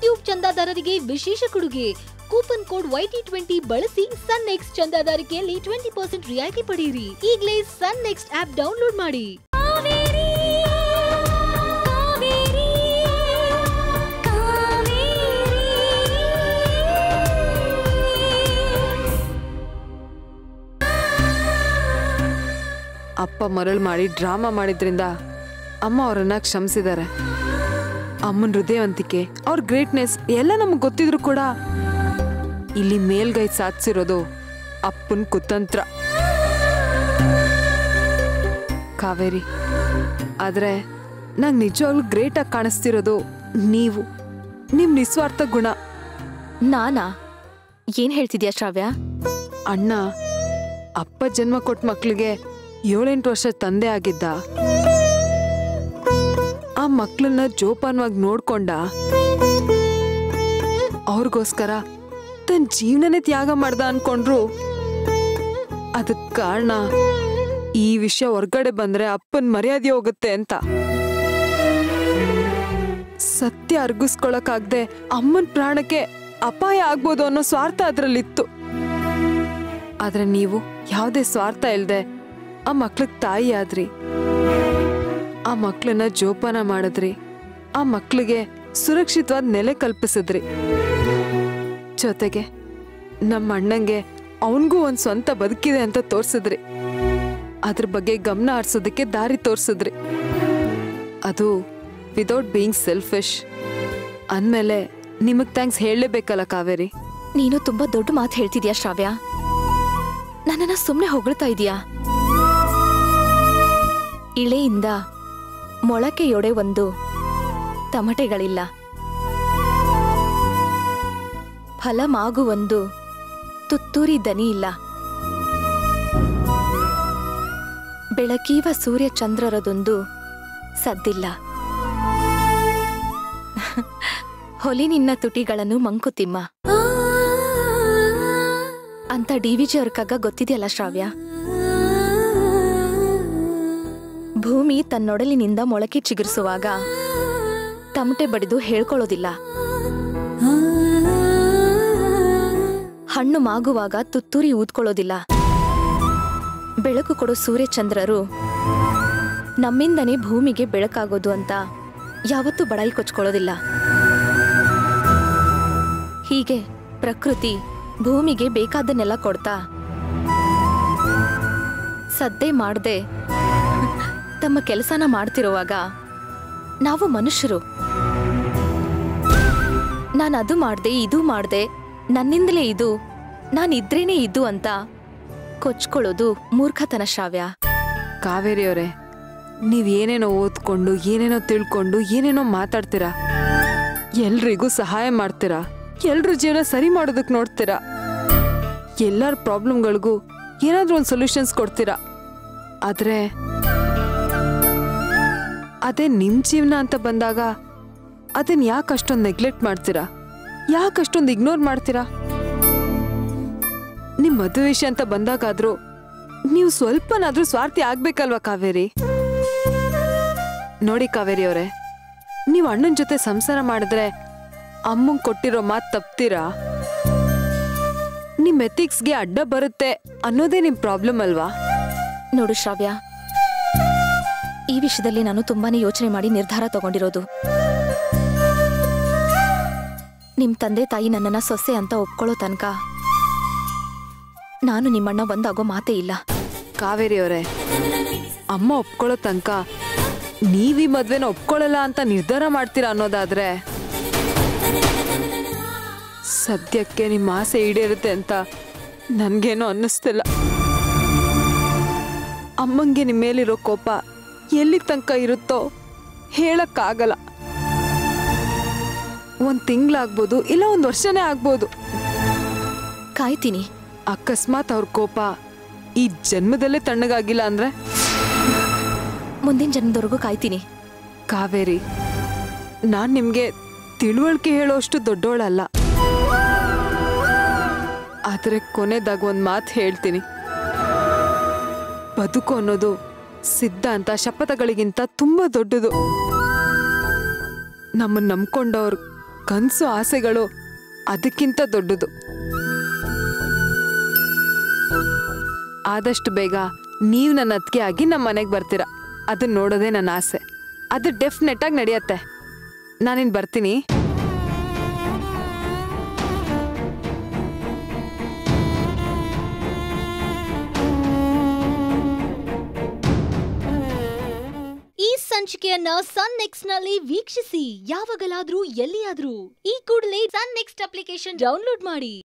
tube ಚಂದಾದಾರರಿಗೆ ವಿಶೇಷ ಕೊಡುಗೆ coupon code YT twenty ಬಳಸಿ ಸನ್ ನೆಕ್ಸ್ಟ್ ಚಂದಾದಾರಿಕೆಯಲ್ಲಿ ಟ್ವೆಂಟಿ ಪರ್ಸೆಂಟ್ ರಿಯಾಯಿತಿ ಪಡೆಯಿರಿ ಈಗಲೇ ಸನ್ ನೆಕ್ಸ್ಟ್ ಆಪ್ ಡೌನ್ಲೋಡ್ ಮಾಡಿ ಅಪ್ಪ ಮರಳು ಮಾಡಿ ಡ್ರಾಮಾ ಮಾಡಿದ್ರಿಂದ ಅಮ್ಮ ಅವರನ್ನ ಕ್ಷಮಿಸಿದ್ದಾರೆ ಅಮ್ಮನ ಹೃದಯವಂತಿಕೆ ಅವ್ರ ಗ್ರೇಟ್ನೆಸ್ ಎಲ್ಲ ನಮಗೆ ಗೊತ್ತಿದ್ರು ಕೂಡ ಇಲ್ಲಿ ಮೇಲ್ಗೈ ಸಾಧಿಸಿರೋದು ಅಪ್ಪನ ಕುತಂತ್ರ ಕಾವೇರಿ ಆದ್ರೆ ನಂಗೆ ನಿಜವಾಗ್ಲೂ ಗ್ರೇಟಾಗಿ ಕಾಣಿಸ್ತಿರೋದು ನೀವು ನಿಮ್ ನಿಸ್ವಾರ್ಥ ಗುಣ ನಾನಾ ಏನ್ ಹೇಳ್ತಿದ್ಯಾ ಶ್ರಾವ್ಯ ಅಣ್ಣ ಅಪ್ಪ ಜನ್ಮ ಕೊಟ್ಟ ಮಕ್ಳಿಗೆ ಏಳೆಂಟು ವರ್ಷ ತಂದೆ ಆಗಿದ್ದ ಆ ಮಕ್ಳನ್ನ ಜೋಪಾನವಾಗಿ ನೋಡ್ಕೊಂಡ ಅವ್ರಿಗೋಸ್ಕರ ತನ್ನ ಜೀವನನೇ ತ್ಯಾಗ ಮಾಡ್ದ ಅನ್ಕೊಂಡ್ರು ಅದಕ್ ಕಾರಣ ಈ ವಿಷಯ ಹೊರ್ಗಡೆ ಬಂದ್ರೆ ಅಪ್ಪನ್ ಮರ್ಯಾದೆ ಹೋಗುತ್ತೆ ಅಂತ ಸತ್ಯ ಅರ್ಗಿಸ್ಕೊಳಕ್ಕಾಗ್ದೆ ಅಮ್ಮನ್ ಪ್ರಾಣಕ್ಕೆ ಅಪಾಯ ಆಗ್ಬೋದು ಅನ್ನೋ ಸ್ವಾರ್ಥ ಅದ್ರಲ್ಲಿತ್ತು ಆದ್ರೆ ನೀವು ಯಾವುದೇ ಸ್ವಾರ್ಥ ಇಲ್ದೆ ಆ ಮಕ್ಳಿಗೆ ತಾಯಿ ಆದ್ರಿ ಆ ಮಕ್ಳನ್ನ ಜೋಪಾನ ಮಾಡಿದ್ರಿ ಆ ಮಕ್ಳಿಗೆ ಸುರಕ್ಷಿತವಾದ ನೆಲೆ ಕಲ್ಪಿಸಿದ್ರಿ ಜೊತೆಗೆ ನಮ್ಮ ಅಣ್ಣಂಗೆ ಅವನಿಗೂ ಒಂದ್ ಸ್ವಂತ ಬದುಕಿದೆ ಅಂತ ತೋರ್ಸಿದ್ರಿ ಅದ್ರ ಬಗ್ಗೆ ಗಮನ ಹರಿಸೋದಕ್ಕೆ ದಾರಿ ತೋರ್ಸಿದ್ರಿ ಅದು ವಿದೌಟ್ ಬೀಯಿಂಗ್ ಸೆಲ್ಫಿಶ್ ಅಂದ್ಮೇಲೆ ನಿಮಗ್ ಥ್ಯಾಂಕ್ಸ್ ಹೇಳಲೇಬೇಕಲ್ಲ ಕಾವೇರಿ ನೀನು ತುಂಬಾ ದೊಡ್ಡ ಮಾತು ಹೇಳ್ತಿದ್ಯಾ ಶ್ರಾವ್ಯ ನನ್ನನ್ನ ಸುಮ್ನೆ ಹೊಗಳ್ತಾ ಇದೀಯಾ ಇಳೆಯಿಂದ ಮೊಳಕೆಯೊಡೆ ಒಂದು ತಮಟೆಗಳಿಲ್ಲ ಫಲಮಾಗು ಒಂದು ತುತ್ತೂರಿ ದನಿ ಇಲ್ಲ ಬೆಳಕೀವ ಸೂರ್ಯ ಚಂದ್ರರದೊಂದು ಸದ್ದಿಲ್ಲ ಹೊಲಿ ನಿನ್ನ ತುಟಿಗಳನ್ನು ಮಂಕುತಿಮ್ಮ ಅಂತ ಡಿ ವಿಜಿ ಅವ್ರ ಕಗ್ಗ ಗೊತ್ತಿದೆಯಲ್ಲ ಶ್ರಾವ್ಯ ಭೂಮಿ ತನ್ನೊಡಲಿನಿಂದ ಮೊಳಕೆ ಚಿಗುರಿಸುವಾಗ ತಮಟೆ ಬಡಿದು ಹೇಳ್ಕೊಳ್ಳೋದಿಲ್ಲ ಹಣ್ಣು ಮಾಗುವಾಗ ತುತ್ತೂರಿ ಊದ್ಕೊಳ್ಳೋದಿಲ್ಲ ಬೆಳಕು ಕೊಡೋ ಸೂರ್ಯಚಂದ್ರರು ನಮ್ಮಿಂದನೇ ಭೂಮಿಗೆ ಬೆಳಕಾಗೋದು ಅಂತ ಯಾವತ್ತೂ ಬಡಾಯಿ ಕೊಚ್ಕೊಳ್ಳೋದಿಲ್ಲ ಹೀಗೆ ಪ್ರಕೃತಿ ಭೂಮಿಗೆ ಬೇಕಾದನ್ನೆಲ್ಲ ಕೊಡ್ತಾ ಸದ್ದೆ ಮಾಡದೆ ತಮ್ಮ ಕೆಲಸನ ಮಾಡ್ತಿರುವಾಗ ನಾವು ಮನುಷ್ಯರು ನಾನು ಅದು ಮಾಡ್ದೆ ಇದು ಮಾಡ್ದೆ ನನ್ನಿಂದಲೇ ಇದು ನಾನಿದ್ರೇನೆ ಇದು ಅಂತ ಕೊಚ್ಕೊಳ್ಳೋದು ಮೂರ್ಖತನ ಶ್ರಾವ್ಯ ಕಾವೇರಿ ಅವರೇ ನೀವ್ ಏನೇನೋ ಓದ್ಕೊಂಡು ಏನೇನೋ ತಿಳ್ಕೊಂಡು ಏನೇನೋ ಮಾತಾಡ್ತೀರಾ ಎಲ್ರಿಗೂ ಸಹಾಯ ಮಾಡ್ತೀರಾ ಎಲ್ರ ಜೀವನ ಸರಿ ಮಾಡೋದಕ್ ನೋಡ್ತೀರಾ ಎಲ್ಲರ ಪ್ರಾಬ್ಲಮ್ಗಳಿಗೂ ಏನಾದ್ರೂ ಒಂದು ಸೊಲ್ಯೂಷನ್ಸ್ ಕೊಡ್ತೀರಾ ಆದ್ರೆ ಅದೇ ನಿಮ್ ಜೀವನ ಅಂತ ಬಂದಾಗ ಅದನ್ನ ಯಾಕೆ ಅಷ್ಟೊಂದು ನೆಗ್ಲೆಕ್ಟ್ ಮಾಡ್ತೀರಾ ಯಾಕೆ ಅಷ್ಟೊಂದು ಇಗ್ನೋರ್ ಮಾಡ್ತೀರಾ ನಿಮ್ ಮದುವೆ ವಿಷಯ ಅಂತ ಬಂದಾಗಾದ್ರೂ ನೀವು ಸ್ವಲ್ಪನಾದ್ರೂ ಸ್ವಾರ್ಥಿ ಆಗ್ಬೇಕಲ್ವಾ ಕಾವೇರಿ ನೋಡಿ ಕಾವೇರಿ ಅವರೇ ನೀವು ಅಣ್ಣನ ಜೊತೆ ಸಂಸಾರ ಮಾಡಿದ್ರೆ ಅಮ್ಮಂಗ್ ಕೊಟ್ಟಿರೋ ಮಾತು ತಪ್ತೀರಾ ನಿಮ್ ಎಥಿಕ್ಸ್ಗೆ ಅಡ್ಡ ಬರುತ್ತೆ ಅನ್ನೋದೇ ನಿಮ್ ಪ್ರಾಬ್ಲಮ್ ಅಲ್ವಾ ನೋಡು ಶ್ರಾವ್ಯ ಈ ವಿಷಯದಲ್ಲಿ ನಾನು ತುಂಬಾನೇ ಯೋಚನೆ ಮಾಡಿ ನಿರ್ಧಾರ ತಗೊಂಡಿರೋದು ನಿಮ್ ತಂದೆ ತಾಯಿ ನನ್ನನ್ನ ಸೊಸೆ ಅಂತ ಒಪ್ಕೊಳ್ಳೋ ತನಕ ನಾನು ನಿಮ್ಮಣ್ಣ ಒಂದಾಗೋ ಮಾತೇ ಇಲ್ಲ ಕಾವೇರಿ ಅವರೇ ಅಮ್ಮ ಒಪ್ಕೊಳ್ಳೋ ತನಕ ನೀವ್ ಈ ಮದ್ವೆನ ಒಪ್ಕೊಳ್ಳಲ್ಲ ಅಂತ ನಿರ್ಧಾರ ಮಾಡ್ತೀರಾ ಅನ್ನೋದಾದ್ರೆ ಸದ್ಯಕ್ಕೆ ನಿಮ್ಮ ಆಸೆ ಈಡೇರುತ್ತೆ ಅಂತ ನನ್ಗೇನೋ ಅನ್ನಿಸ್ತಿಲ್ಲ ಅಮ್ಮಂಗೆ ನಿಮ್ಮ ಮೇಲಿರೋ ಕೋಪ ಎಲ್ಲಿ ತನಕ ಇರುತ್ತೋ ಹೇಳಕ್ಕಾಗಲ್ಲ ಒಂದ್ ತಿಂಗ್ಳಾಗ್ಬೋದು ಇಲ್ಲ ಒಂದ್ ವರ್ಷನೇ ಆಗ್ಬೋದು ಕಾಯ್ತೀನಿ ಅಕಸ್ಮಾತ್ ಅವ್ರ ಕೋಪ ಈ ಜನ್ಮದಲ್ಲೇ ತಣ್ಣಗಾಗಿಲ್ಲ ಅಂದ್ರೆ ಮುಂದಿನ ಜನ್ಮದವರೆಗೂ ಕಾಯ್ತೀನಿ ಕಾವೇರಿ ನಾನ್ ನಿಮ್ಗೆ ತಿಳುವಳಿಕೆ ಹೇಳೋಷ್ಟು ದೊಡ್ಡೋಳಲ್ಲ ಆದ್ರೆ ಕೊನೆದಾಗ ಒಂದ್ ಮಾತು ಹೇಳ್ತೀನಿ ಬದುಕು ಅನ್ನೋದು ಸಿದ್ಧಾಂತ ಶಪಥಗಳಿಗಿಂತ ತುಂಬಾ ದೊಡ್ಡದು ನಮ್ಮನ್ನ ನಂಬ್ಕೊಂಡವ್ರು ಕನ್ಸು ಆಸೆಗಳು ಅದಕ್ಕಿಂತ ದೊಡ್ಡದು ಆದಷ್ಟು ಬೇಗ ನೀವು ನನ್ನ ಅತ್ತಿಗೆ ಆಗಿ ನಮ್ಮ ಮನೆಗೆ ಬರ್ತೀರಾ ಅದನ್ನ ನೋಡೋದೇ ನನ್ನ ಆಸೆ ಅದು ಡೆಫಿನೆಟ್ ಆಗಿ ನಡೆಯತ್ತೆ ನಾನಿನ್ ಬರ್ತೀನಿ ಈ ಸಂಚಿಕೆಯನ್ನ ಸನ್ ನೆಕ್ಸ್ಟ್ ನಲ್ಲಿ ವೀಕ್ಷಿಸಿ ಯಾವಾಗಲಾದ್ರೂ ಎಲ್ಲಿಯಾದ್ರೂ ಈ ಕೂಡಲೇ ಸನ್ ನೆಕ್ಸ್ಟ್ ಅಪ್ಲಿಕೇಶನ್ ಡೌನ್ಲೋಡ್ ಮಾಡಿ